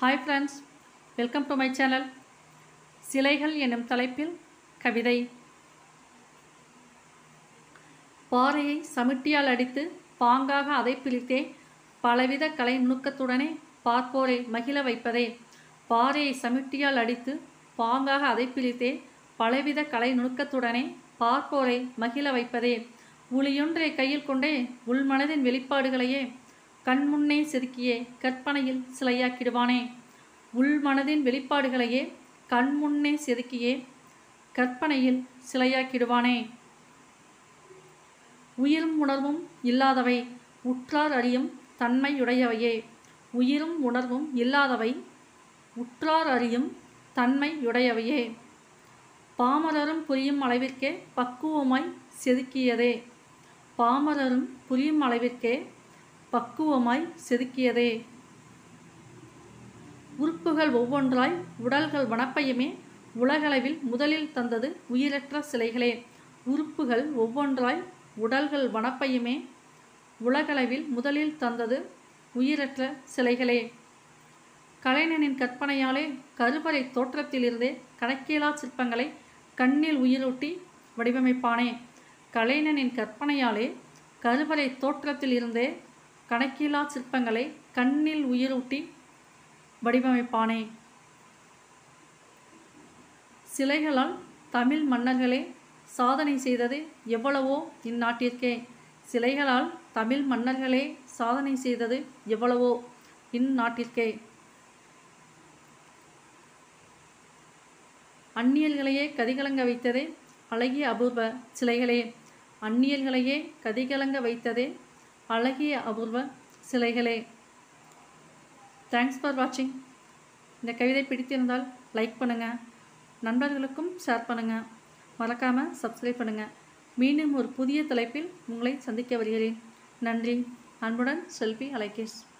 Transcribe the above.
hi friends welcome to my channel சிலைகள் என்னும் தலைப்பில் கவிதை பாறையை சமிட்டியால் அடித்து பாங்காக அதை பிரித்தே பலவித கலை நுணுக்கத்துடனே பார்ப்போரை மகிழ வைப்பதே பாறையை சமிட்டியால் அடித்து பாங்காக அதை பிரித்தே பலவித கலை நுணுக்கத்துடனே பார்ப்போரை மகிழ வைப்பதே உளியொன்றை கையில் கொண்டே உள்மனதின் வெளிப்பாடுகளையே கண்முன்னே செதுக்கியே கற்பனையில் சிலையாக்கிடுவானே உள்மனதின் வெளிப்பாடுகளையே கண்முன்னே செதுக்கியே கற்பனையில் சிலையாக்கிடுவானே உயிரும் உணர்வும் இல்லாதவை உற்றார் அறியும் தன்மையுடையவையே உயிரும் உணர்வும் இல்லாதவை உற்றார் அறியும் தன்மையுடையவையே பாமரரும் புரியும் அளவிற்கே பக்குவமாய் செதுக்கியதே பாமரரும் புரியும் அளவிற்கே பக்குவமாய் செதுக்கியதே உறுப்புகள் ஒவ்வொன்றாய் உடல்கள் வனப்பையுமே உலகளவில் முதலில் தந்தது உயிரற்ற சிலைகளே உறுப்புகள் ஒவ்வொன்றாய் உடல்கள் வனப்பையுமே உலகளவில் முதலில் தந்தது உயிரற்ற சிலைகளே கலைஞனின் கற்பனையாலே கருவறை தோற்றத்திலிருந்தே கணக்கியலா சிற்பங்களை கண்ணில் உயிரூட்டி வடிவமைப்பானே கலைஞனின் கற்பனையாலே கருவறை தோற்றத்திலிருந்தே கணக்கிலா சிற்பங்களை கண்ணில் உயிரூட்டி வடிவமைப்பானே சிலைகளால் தமிழ் மன்னர்களே சாதனை செய்தது எவ்வளவோ இந்நாட்டிற்கே சிலைகளால் தமிழ் மன்னர்களே சாதனை செய்தது எவ்வளவோ இந்நாட்டிற்கே அந்நியல்களையே கதிகலங்க வைத்ததே அழகிய அபூர்வ சிலைகளே அந்நியல்களையே கதிகலங்க வைத்ததே அழகிய அபூர்வ சிலைகளே தேங்க்ஸ் ஃபார் வாட்சிங் இந்த கவிதை பிடித்திருந்தால் லைக் பண்ணுங்கள் நண்பர்களுக்கும் ஷேர் பண்ணுங்கள் மறக்காமல் சப்ஸ்கிரைப் பண்ணுங்கள் மீண்டும் ஒரு புதிய தலைப்பில் உங்களை சந்திக்க வருகிறேன் நன்றி அன்புடன் செல்வி அலைகேஷ்